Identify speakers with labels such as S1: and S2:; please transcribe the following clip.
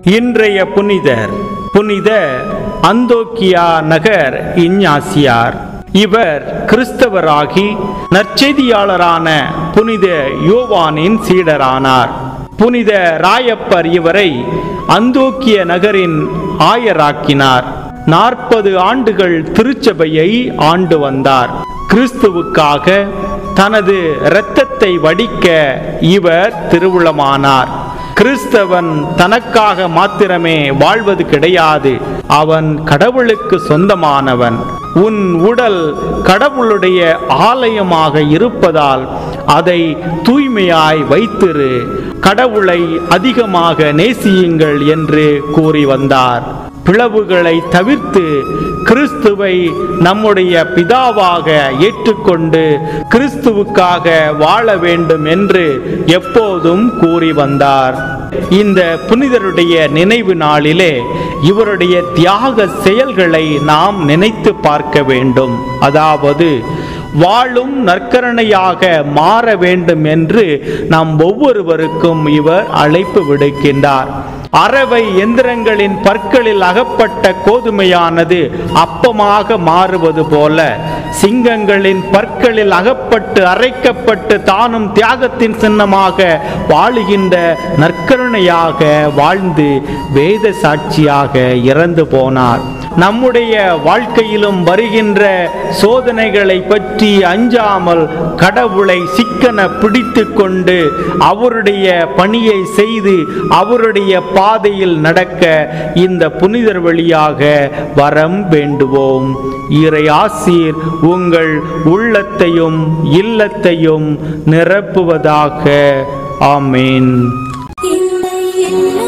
S1: இன்றைய புனிதர் புனித அந்தோக்கியா நகர் இஞ்ஞாசியார் இவர் கிறிஸ்தவராகி நற்செய்தியாளரான புனித யோவானின் சீடரானார் புனித ராயப்பர் இவரை அந்தோக்கிய நகரின் ஆயராக்கினார் நாற்பது ஆண்டுகள் திருச்சபையை ஆண்டு வந்தார் கிறிஸ்துவுக்காக தனது இரத்தத்தை வடிக்க இவர் திருவுளமானார் கிறிஸ்தவன் தனக்காக மாத்திரமே வாழ்வது கிடையாது அவன் கடவுளுக்கு சொந்தமானவன் உன் உடல் கடவுளுடைய ஆலயமாக இருப்பதால் அதை தூய்மையாய் வைத்திரு கடவுளை அதிகமாக நேசியுங்கள் என்று கூறி வந்தார் பிளவுகளை தவிர்த்து கிறிஸ்துவை நம்முடைய பிதாவாக ஏற்றுக்கொண்டு கிறிஸ்துவுக்காக வாழ வேண்டும் என்று எப்போதும் கூறி வந்தார் இந்த புனிதருடைய நினைவு நாளிலே இவருடைய தியாக செயல்களை நாம் நினைத்து பார்க்க வேண்டும் அதாவது வாழும் நற்கரணையாக மாற வேண்டும் என்று நாம் ஒவ்வொருவருக்கும் இவர் அழைப்பு விடுக்கின்றார் அரவை எந்திரங்களின் பற்களில் அகப்பட்ட கோதுமையானது அப்பமாக மாறுவது போல சிங்கங்களின் பற்களில் அகப்பட்டு அரைக்கப்பட்டு தானும் தியாகத்தின் சின்னமாக வாழுகின்ற நற்கருணையாக வாழ்ந்து வேத சாட்சியாக இறந்து போனார் நம்முடைய வாழ்க்கையிலும் வருகின்ற சோதனைகளை பற்றி அஞ்சாமல் கடவுளை சிக்கன பிடித்து கொண்டு அவருடைய பணியை செய்து அவருடைய பாதையில் நடக்க இந்த புனிதர் வழியாக வரம் வேண்டுவோம் இறை ஆசீர் உங்கள் உள்ளத்தையும் இல்லத்தையும் நிரப்புவதாக ஆமேன்
S2: இல்லை இல்லை